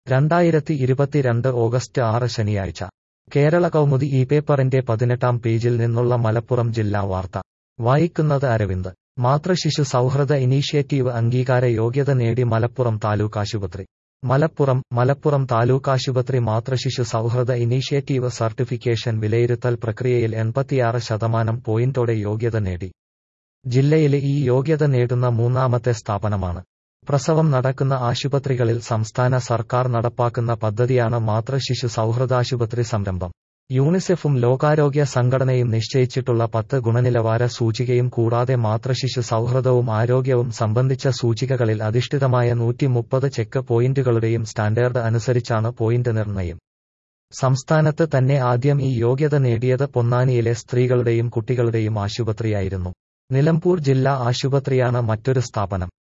രണ്ടായിരത്തി ഇരുപത്തിരണ്ട് ഓഗസ്റ്റ് ആറ് ശനിയാഴ്ച കേരള കൗമുദി ഈ പേപ്പറിന്റെ പതിനെട്ടാം പേജിൽ നിന്നുള്ള മലപ്പുറം ജില്ലാ വാർത്ത വായിക്കുന്നത് അരവിന്ദ് മാതൃശിശു സൗഹൃദ ഇനീഷ്യേറ്റീവ് അംഗീകാര യോഗ്യത നേടി മലപ്പുറം താലൂക്ക് ആശുപത്രി മലപ്പുറം മലപ്പുറം താലൂക്ക് ആശുപത്രി മാതൃശിശു സൗഹൃദ ഇനീഷ്യേറ്റീവ് സർട്ടിഫിക്കേഷൻ വിലയിരുത്തൽ പ്രക്രിയയിൽ എൺപത്തിയാറ് ശതമാനം പോയിന്റോടെ യോഗ്യത നേടി ജില്ലയിലെ ഈ യോഗ്യത നേടുന്ന മൂന്നാമത്തെ സ്ഥാപനമാണ് പ്രസവം നടക്കുന്ന ആശുപത്രികളിൽ സംസ്ഥാന സർക്കാർ നടപ്പാക്കുന്ന പദ്ധതിയാണ് മാതൃശിശു സൗഹൃദാശുപത്രി സംരംഭം യൂണിസെഫും ലോകാരോഗ്യ സംഘടനയും നിശ്ചയിച്ചിട്ടുള്ള പത്ത് ഗുണനിലവാര സൂചികയും കൂടാതെ മാതൃശിശു സൗഹൃദവും ആരോഗ്യവും സംബന്ധിച്ച സൂചികകളിൽ അധിഷ്ഠിതമായ നൂറ്റി മുപ്പത് ചെക്ക് പോയിന്റുകളുടെയും സ്റ്റാൻഡേർഡ് അനുസരിച്ചാണ് പോയിന്റ് നിർണയം സംസ്ഥാനത്ത് തന്നെ ആദ്യം ഈ യോഗ്യത നേടിയത് പൊന്നാനിയിലെ സ്ത്രീകളുടെയും കുട്ടികളുടെയും ആശുപത്രിയായിരുന്നു നിലമ്പൂർ ജില്ലാ ആശുപത്രിയാണ് മറ്റൊരു സ്ഥാപനം